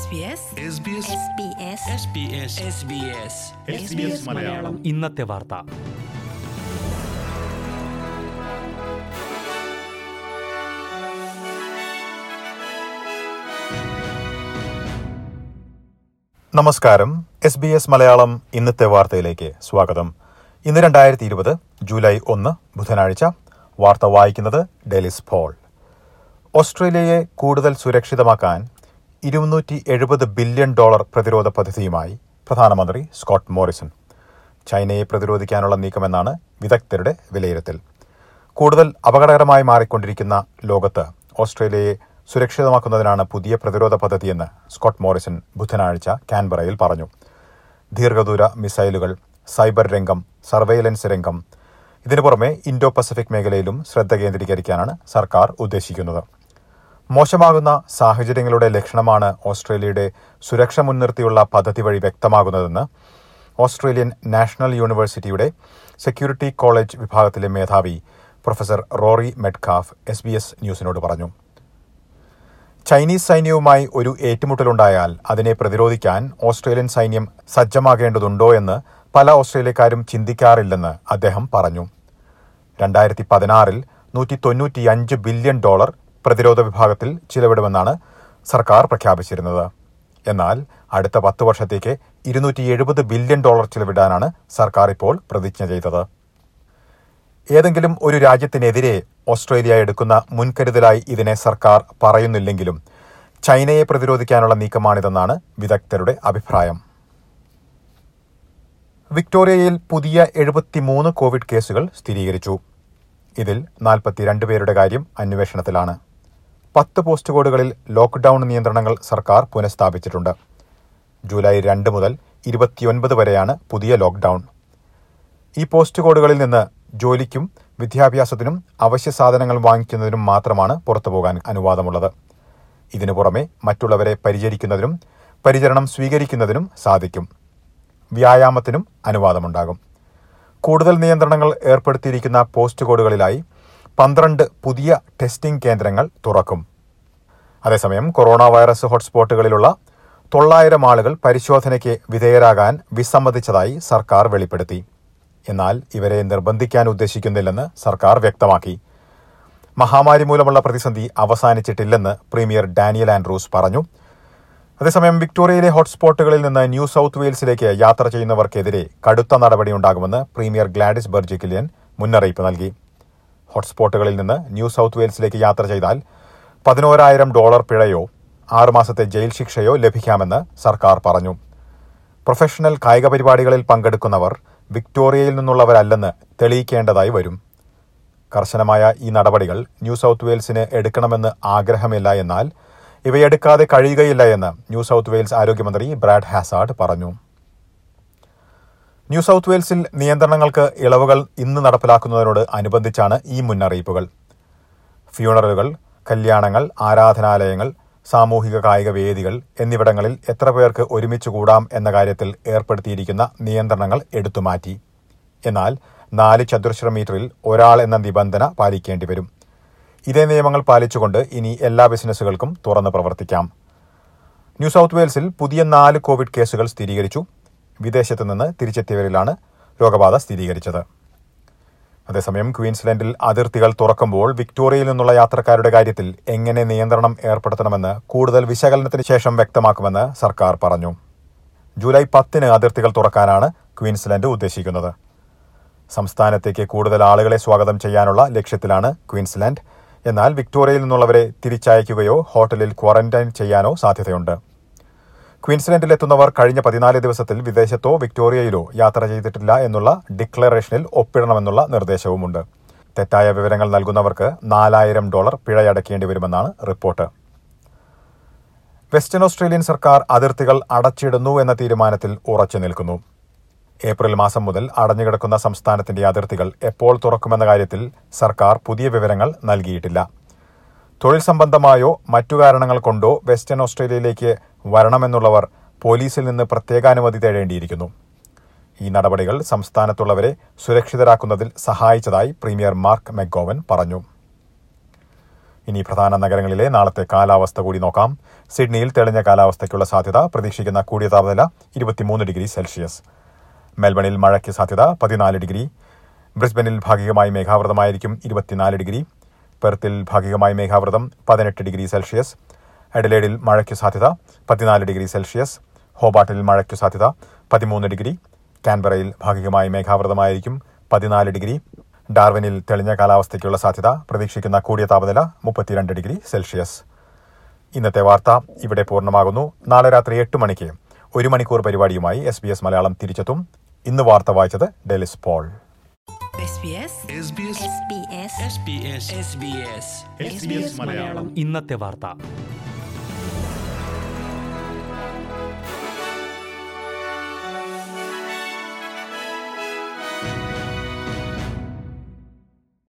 SBS SBS SBS Malayalam ഇന്നത്തെ വാർത്ത നമസ്കാരം എസ് ബി എസ് മലയാളം ഇന്നത്തെ വാർത്തയിലേക്ക് സ്വാഗതം ഇന്ന് രണ്ടായിരത്തി ഇരുപത് ജൂലൈ ഒന്ന് ബുധനാഴ്ച വാർത്ത വായിക്കുന്നത് ഡെലിസ് പോൾ ഓസ്ട്രേലിയയെ കൂടുതൽ സുരക്ഷിതമാക്കാൻ ഇരുന്നൂറ്റി എഴുപത് ബില്യൺ ഡോളർ പ്രതിരോധ പദ്ധതിയുമായി പ്രധാനമന്ത്രി സ്കോട്ട് മോറിസൺ ചൈനയെ പ്രതിരോധിക്കാനുള്ള നീക്കമെന്നാണ് വിദഗ്ധരുടെ വിലയിരുത്തൽ കൂടുതൽ അപകടകരമായി മാറിക്കൊണ്ടിരിക്കുന്ന ലോകത്ത് ഓസ്ട്രേലിയയെ സുരക്ഷിതമാക്കുന്നതിനാണ് പുതിയ പ്രതിരോധ പദ്ധതിയെന്ന് സ്കോട്ട് മോറിസൺ ബുധനാഴ്ച കാൻബറയിൽ പറഞ്ഞു ദീർഘദൂര മിസൈലുകൾ സൈബർ രംഗം സർവൈലൻസ് രംഗം ഇതിനു പുറമെ ഇൻഡോ പസഫിക് മേഖലയിലും ശ്രദ്ധ കേന്ദ്രീകരിക്കാനാണ് സർക്കാർ ഉദ്ദേശിക്കുന്നത് മോശമാകുന്ന സാഹചര്യങ്ങളുടെ ലക്ഷണമാണ് ഓസ്ട്രേലിയയുടെ സുരക്ഷ മുൻനിർത്തിയുള്ള പദ്ധതി വഴി വ്യക്തമാകുന്നതെന്ന് ഓസ്ട്രേലിയൻ നാഷണൽ യൂണിവേഴ്സിറ്റിയുടെ സെക്യൂരിറ്റി കോളേജ് വിഭാഗത്തിലെ മേധാവി professor Rory Medcalf S B S ന്യൂസിനോട് പറഞ്ഞു ചൈനീസ് സൈന്യവുമായി ഒരു ഏറ്റുമുട്ടലുണ്ടായാൽ അതിനെ പ്രതിരോധിക്കാൻ ഓസ്ട്രേലിയൻ സൈന്യം സജ്ജമാകേണ്ടതുണ്ടോ എന്ന് പല ഓസ്ട്രേലിയക്കാരും ചിന്തിക്കാറില്ലെന്ന് അദ്ദേഹം പറഞ്ഞു രണ്ടായിരത്തി പതിനാറിൽ നൂറ്റി തൊണ്ണൂറ്റിയഞ്ച് ബില്യൺ ഡോളർ പ്രതിരോധ വിഭാഗത്തിൽ ചിലവിടുമെന്നാണ് സർക്കാർ പ്രഖ്യാപിച്ചിരുന്നത് എന്നാൽ അടുത്ത പത്ത് വർഷത്തേക്ക് ഇരുന്നൂറ്റി എഴുപത് ബില്യൺ ഡോളർ ചിലവിടാനാണ് സർക്കാർ ഇപ്പോൾ പ്രതിജ്ഞ ചെയ്തത് ഏതെങ്കിലും ഒരു രാജ്യത്തിനെതിരെ ഓസ്ട്രേലിയ എടുക്കുന്ന മുൻകരുതലായി ഇതിനെ സർക്കാർ പറയുന്നില്ലെങ്കിലും ചൈനയെ പ്രതിരോധിക്കാനുള്ള നീക്കമാണിതെന്നാണ് വിദഗ്ധരുടെ അഭിപ്രായം വിക്ടോറിയയിൽ പുതിയ എഴുപത്തിമൂന്ന് കോവിഡ് കേസുകൾ സ്ഥിരീകരിച്ചു ഇതിൽ നാൽപ്പത്തിരണ്ട് പേരുടെ കാര്യം അന്വേഷണത്തിലാണ് പത്ത് പോസ്റ്റ് കോഡുകളിൽ ലോക്ക്ഡൌൺ നിയന്ത്രണങ്ങൾ സർക്കാർ പുനഃസ്ഥാപിച്ചിട്ടുണ്ട് ജൂലൈ രണ്ട് മുതൽ ഇരുപത്തിയൊൻപത് വരെയാണ് പുതിയ ലോക്ക്ഡൌൺ ഈ പോസ്റ്റ് കോഡുകളിൽ നിന്ന് ജോലിക്കും വിദ്യാഭ്യാസത്തിനും അവശ്യ സാധനങ്ങൾ വാങ്ങിക്കുന്നതിനും മാത്രമാണ് പുറത്തുപോകാൻ അനുവാദമുള്ളത് ഇതിനു പുറമെ മറ്റുള്ളവരെ പരിചരിക്കുന്നതിനും പരിചരണം സ്വീകരിക്കുന്നതിനും സാധിക്കും വ്യായാമത്തിനും അനുവാദമുണ്ടാകും കൂടുതൽ നിയന്ത്രണങ്ങൾ ഏർപ്പെടുത്തിയിരിക്കുന്ന പോസ്റ്റ് കോഡുകളിലായി പന്ത്രണ്ട് പുതിയ ടെസ്റ്റിംഗ് കേന്ദ്രങ്ങൾ തുറക്കും അതേസമയം കൊറോണ വൈറസ് ഹോട്ട്സ്പോട്ടുകളിലുള്ള തൊള്ളായിരം ആളുകൾ പരിശോധനയ്ക്ക് വിധേയരാകാൻ വിസമ്മതിച്ചതായി സർക്കാർ വെളിപ്പെടുത്തി എന്നാൽ ഇവരെ നിർബന്ധിക്കാൻ ഉദ്ദേശിക്കുന്നില്ലെന്ന് സർക്കാർ വ്യക്തമാക്കി മഹാമാരി മൂലമുള്ള പ്രതിസന്ധി അവസാനിച്ചിട്ടില്ലെന്ന് പ്രീമിയർ ഡാനിയൽ ആൻഡ്രൂസ് പറഞ്ഞു അതേസമയം വിക്ടോറിയയിലെ ഹോട്ട്സ്പോട്ടുകളിൽ നിന്ന് ന്യൂ സൌത്ത് വെയിൽസിലേക്ക് യാത്ര ചെയ്യുന്നവർക്കെതിരെ കടുത്ത നടപടിയുണ്ടാകുമെന്ന് പ്രീമിയർ ഗ്ലാഡിസ് ബെർജിക്കിലിയൻ മുന്നറിയിപ്പ് നൽകി ഹോട്ട്സ്പോട്ടുകളിൽ നിന്ന് ന്യൂ സൌത്ത് വെയിൽസിലേക്ക് യാത്ര ചെയ്താൽ പതിനോരായിരം ഡോളർ പിഴയോ ആറുമാസത്തെ ജയിൽ ശിക്ഷയോ ലഭിക്കാമെന്ന് സർക്കാർ പറഞ്ഞു പ്രൊഫഷണൽ കായിക പരിപാടികളിൽ പങ്കെടുക്കുന്നവർ വിക്ടോറിയയിൽ നിന്നുള്ളവരല്ലെന്ന് തെളിയിക്കേണ്ടതായി വരും കർശനമായ ഈ നടപടികൾ ന്യൂ സൌത്ത് വെയിൽസിന് എടുക്കണമെന്ന് ആഗ്രഹമില്ല എന്നാൽ ഇവയെടുക്കാതെ കഴിയുകയില്ല എന്ന് ന്യൂ സൌത്ത് വെയിൽസ് ആരോഗ്യമന്ത്രി ബ്രാഡ് ഹാസാർഡ് പറഞ്ഞു ന്യൂ സൌത്ത് വെയിൽസിൽ നിയന്ത്രണങ്ങൾക്ക് ഇളവുകൾ ഇന്ന് നടപ്പിലാക്കുന്നതിനോട് അനുബന്ധിച്ചാണ് ഈ മുന്നറിയിപ്പുകൾ ഫ്യൂണറലുകൾ കല്യാണങ്ങൾ ആരാധനാലയങ്ങൾ സാമൂഹിക കായിക വേദികൾ എന്നിവിടങ്ങളിൽ എത്ര പേർക്ക് ഒരുമിച്ച് കൂടാം എന്ന കാര്യത്തിൽ ഏർപ്പെടുത്തിയിരിക്കുന്ന നിയന്ത്രണങ്ങൾ എടുത്തുമാറ്റി എന്നാൽ നാല് ചതുരശ്ര മീറ്ററിൽ ഒരാൾ എന്ന നിബന്ധന പാലിക്കേണ്ടി വരും ഇതേ നിയമങ്ങൾ പാലിച്ചുകൊണ്ട് ഇനി എല്ലാ ബിസിനസ്സുകൾക്കും തുറന്ന് പ്രവർത്തിക്കാം ന്യൂ സൌത്ത് വെയിൽസിൽ പുതിയ നാല് കോവിഡ് കേസുകൾ സ്ഥിരീകരിച്ചു വിദേശത്ത് നിന്ന് തിരിച്ചെത്തിയവരിലാണ് രോഗബാധ സ്ഥിരീകരിച്ചത് അതേസമയം ക്വീൻസ്ലാൻഡിൽ അതിർത്തികൾ തുറക്കുമ്പോൾ വിക്ടോറിയയിൽ നിന്നുള്ള യാത്രക്കാരുടെ കാര്യത്തിൽ എങ്ങനെ നിയന്ത്രണം ഏർപ്പെടുത്തണമെന്ന് കൂടുതൽ വിശകലനത്തിന് ശേഷം വ്യക്തമാക്കുമെന്ന് സർക്കാർ പറഞ്ഞു ജൂലൈ പത്തിന് അതിർത്തികൾ തുറക്കാനാണ് ക്വീൻസ്ലാൻഡ് ഉദ്ദേശിക്കുന്നത് സംസ്ഥാനത്തേക്ക് കൂടുതൽ ആളുകളെ സ്വാഗതം ചെയ്യാനുള്ള ലക്ഷ്യത്തിലാണ് ക്വീൻസ്ലാൻഡ് എന്നാൽ വിക്ടോറിയയിൽ നിന്നുള്ളവരെ തിരിച്ചയക്കുകയോ ഹോട്ടലിൽ ക്വാറന്റൈൻ ചെയ്യാനോ സാധ്യതയുണ്ട് ക്വീൻസ്ലാൻഡിലെത്തുന്നവർ കഴിഞ്ഞ പതിനാല് ദിവസത്തിൽ വിദേശത്തോ വിക്ടോറിയയിലോ യാത്ര ചെയ്തിട്ടില്ല എന്നുള്ള ഡിക്ലറേഷനിൽ ഒപ്പിടണമെന്നുള്ള നിർദ്ദേശവുമുണ്ട് തെറ്റായ വിവരങ്ങൾ നൽകുന്നവർക്ക് നാലായിരം ഡോളർ പിഴയടക്കേണ്ടി വരുമെന്നാണ് റിപ്പോർട്ട് വെസ്റ്റേൺ ഓസ്ട്രേലിയൻ സർക്കാർ അതിർത്തികൾ അടച്ചിടുന്നു എന്ന തീരുമാനത്തിൽ ഉറച്ചു നിൽക്കുന്നു ഏപ്രിൽ മാസം മുതൽ അടഞ്ഞുകിടക്കുന്ന സംസ്ഥാനത്തിന്റെ അതിർത്തികൾ എപ്പോൾ തുറക്കുമെന്ന കാര്യത്തിൽ സർക്കാർ പുതിയ വിവരങ്ങൾ നൽകിയിട്ടില്ല തൊഴിൽ സംബന്ധമായോ മറ്റു കാരണങ്ങൾ കൊണ്ടോ വെസ്റ്റേൺ ഓസ്ട്രേലിയയിലേക്ക് വരണമെന്നുള്ളവർ പോലീസിൽ നിന്ന് പ്രത്യേകാനുമതി തേടേണ്ടിയിരിക്കുന്നു ഈ നടപടികൾ സംസ്ഥാനത്തുള്ളവരെ സുരക്ഷിതരാക്കുന്നതിൽ സഹായിച്ചതായി പ്രീമിയർ മാർക്ക് മെഗോവൻ പറഞ്ഞു ഇനി പ്രധാന നഗരങ്ങളിലെ നാളത്തെ കാലാവസ്ഥ കൂടി നോക്കാം സിഡ്നിയിൽ തെളിഞ്ഞ കാലാവസ്ഥയ്ക്കുള്ള സാധ്യത പ്രതീക്ഷിക്കുന്ന കൂടിയ താപനില ഇരുപത്തിമൂന്ന് ഡിഗ്രി സെൽഷ്യസ് മെൽബണിൽ മഴയ്ക്ക് സാധ്യത പതിനാല് ഡിഗ്രി ബ്രിസ്ബനിൽ ഭാഗികമായി മേഘാവൃതമായിരിക്കും ഇരുപത്തിനാല് ഡിഗ്രി പെർത്തിൽ ഭാഗികമായി മേഘാവൃതം പതിനെട്ട് ഡിഗ്രി സെൽഷ്യസ് എഡലേഡിൽ മഴയ്ക്ക് സാധ്യത പതിനാല് ഡിഗ്രി സെൽഷ്യസ് ഹോബാട്ടിൽ മഴയ്ക്ക് സാധ്യത പതിമൂന്ന് ഡിഗ്രി കാൻബറയിൽ ഭാഗികമായി മേഘാവൃതമായിരിക്കും പതിനാല് ഡിഗ്രി ഡാർവിനിൽ തെളിഞ്ഞ കാലാവസ്ഥയ്ക്കുള്ള സാധ്യത പ്രതീക്ഷിക്കുന്ന കൂടിയ താപനില മുപ്പത്തിരണ്ട് ഡിഗ്രി സെൽഷ്യസ് ഇന്നത്തെ വാർത്ത ഇവിടെ പൂർണ്ണമാകുന്നു നാളെ രാത്രി എട്ട് മണിക്ക് ഒരു മണിക്കൂർ പരിപാടിയുമായി എസ് ബി എസ് മലയാളം തിരിച്ചെത്തും ഇന്ന് വാർത്ത വായിച്ചത് Delys Paul SBS SBS SBS SBS SBS Malayalam ഇന്നത്തെ വാർത്ത